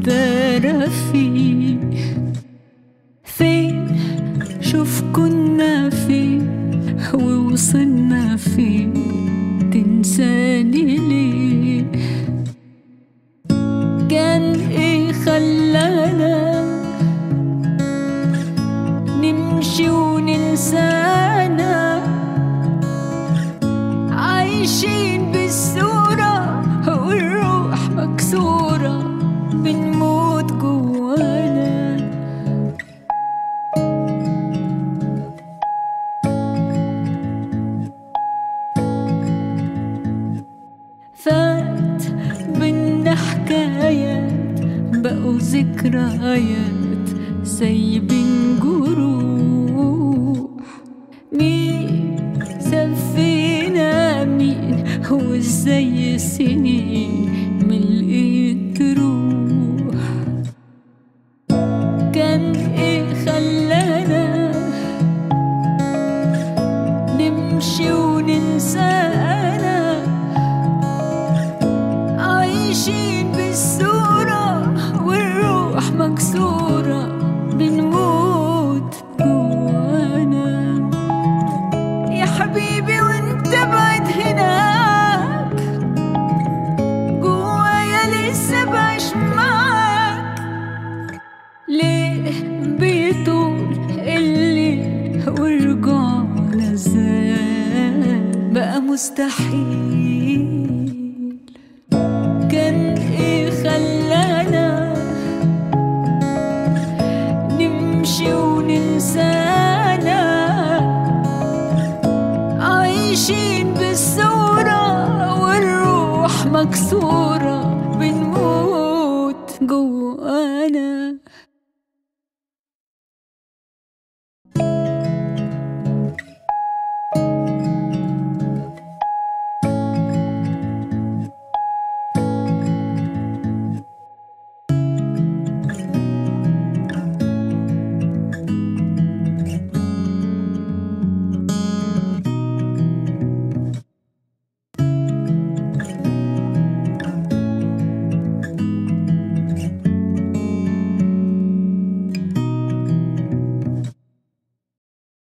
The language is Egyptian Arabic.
متدارى فيه فين شوف كنا فين ووصلنا فين تنساني ليه كان ايه خلانا نمشي وننسانا عايشين بالصورة والروح مكسورة بنموت جوانا فات بينا حكايات بقوا ذكريات سايبين جروح مين سفينا مين وازاي السنين ملقيت تروح كان ايه خلانا نمشي وننسانا عايشين بالصورة والروح مكسورة بنموت جوانا يا حبيبي وانت بعد هناك جوايا لسه بعيش معاك ليه بيطول الليل ورجعنا زاد بقى مستحيل كان ايه خلانا نمشي وننسانا عايشين بالصورة والروح مكسورة